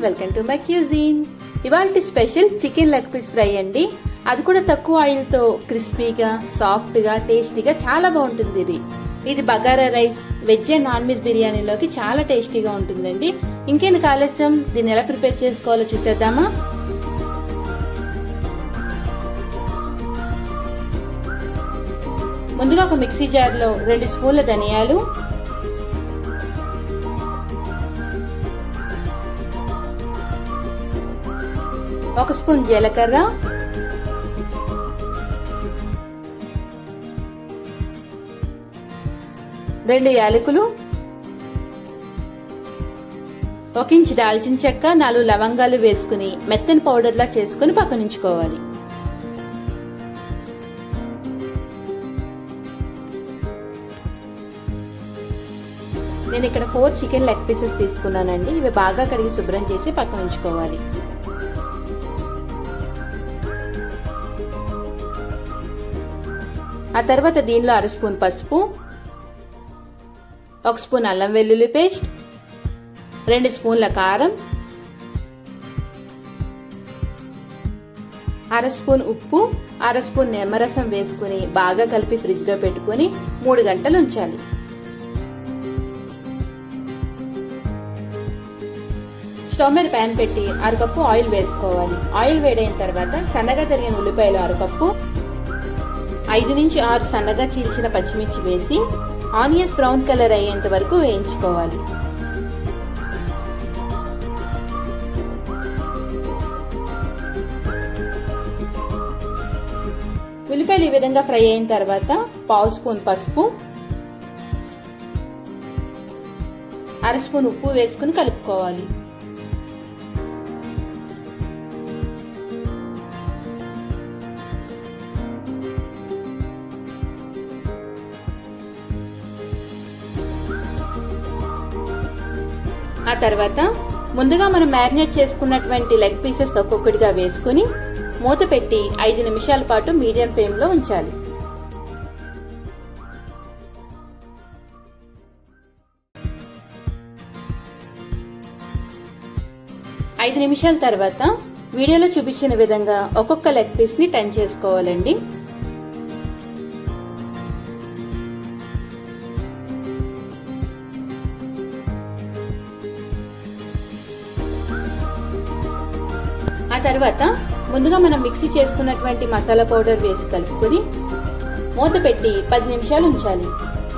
welcome to my cuisine ఇవాళ special chicken leg piece fry అండి అది కూడా తక్కువ ఆయిల్తో క్రిస్పీగా సాఫ్ట్గా టేస్టీగా చాలా బాగుంటుంది ఇది ఇది bagara rice veg and non veg బిర్యానీలోకి చాలా టేస్టీగా ఉంటుందండి ఇంకెందుకు ఆలస్యం దీన్ని ఎలా ప్రిపేర్ చేసుకోవాలో చూసేద్దామా ముందుగా ఒక మిక్సీ జార్లో రెండు స్పూన్ల ధనియాలు ఒక స్పూన్ జీలకర్ర రెండు యాలకులు ఒక ఇంచు దాల్చిన చెక్క నాలుగు లవంగాలు వేసుకుని మెత్తని పౌడర్లా చేసుకుని పక్కనుంచుకోవాలి నేను ఇక్కడ ఫోర్ చికెన్ లెగ్ పీసెస్ తీసుకున్నానండి ఇవి బాగా కడిగి శుభ్రం చేసి పక్కన ఉంచుకోవాలి ఆ తర్వాత దీనిలో అర స్పూన్ పసుపు ఒక స్పూన్ అల్లం వెల్లుల్లి పేస్ట్ రెండు స్పూన్ల కారం అర స్పూన్ ఉప్పు అర స్పూన్ నిమ్మరసం వేసుకుని బాగా కలిపి ఫ్రిడ్జ్లో పెట్టుకుని మూడు గంటలు ఉంచాలి స్టవ్ మీద ప్యాన్ పెట్టి అరకప్పు ఆయిల్ వేసుకోవాలి ఆయిల్ వేడైన తర్వాత సన్నగా తరిగిన ఉల్లిపాయలు అరకప్పు ఐదు నుంచి ఆరు సన్నగా చీల్చిన పచ్చిమిర్చి వేసి ఆనియన్స్ బ్రౌన్ కలర్ అయ్యేంత వరకు వేయించుకోవాలి ఉల్లిపాయలు ఈ విధంగా ఫ్రై అయిన తర్వాత పావు స్పూన్ పసుపు అర స్పూన్ ఉప్పు వేసుకుని కలుపుకోవాలి ఆ తర్వాత ముందుగా మనం మ్యారినేట్ చేసుకున్నటువంటి లెగ్ పీసెస్ ఒక్కొక్కటిగా వేసుకుని మూత పెట్టి ఐదు నిమిషాల పాటు మీడియం ఫ్లేమ్లో ఉంచాలి ఐదు నిమిషాల తర్వాత వీడియోలో చూపించిన విధంగా ఒక్కొక్క లెగ్ పీస్ ని టర్న్ చేసుకోవాలండి ఆ తర్వాత ముందుగా మనం మిక్సీ చేసుకున్నటువంటి మసాలా పౌడర్ వేసి కలుపుకొని మూత పెట్టి పది నిమిషాలు ఉంచాలి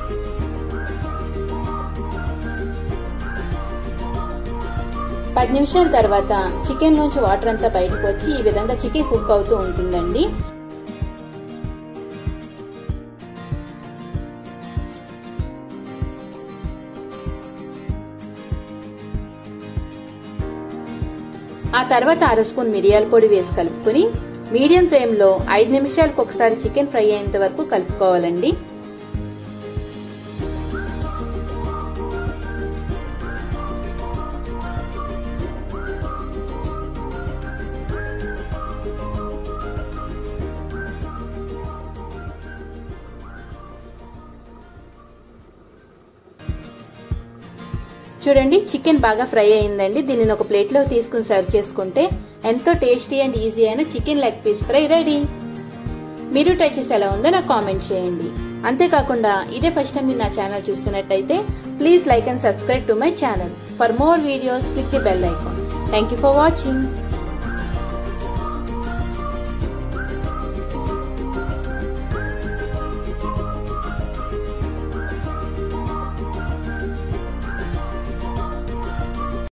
పది నిమిషాల తర్వాత చికెన్ నుంచి వాటర్ అంతా బయటకు వచ్చి ఈ విధంగా చికెన్ కుక్ అవుతూ ఉంటుందండి ఆ తర్వాత అర స్పూన్ మిరియాల పొడి వేసి కలుపుకొని మీడియం ఫ్లేమ్లో ఐదు నిమిషాలకు ఒకసారి చికెన్ ఫ్రై అయ్యేంత వరకు కలుపుకోవాలండి చూడండి చికెన్ బాగా ఫ్రై అయిందండి దీనిని ఒక ప్లేట్లో తీసుకుని సర్వ్ చేసుకుంటే ఎంతో టేస్టీ అండ్ ఈజీ అయిన chicken leg piece fry ready మీరు ట్రై చేసి ఎలా ఉందో నాకు కామెంట్ చేయండి అంతేకాకుండా ఇదే ఫస్ట్ టైం మీరు నా ఛానల్ చూస్తున్నట్టయితే please like and subscribe to my channel for more videos click the bell icon thank you for watching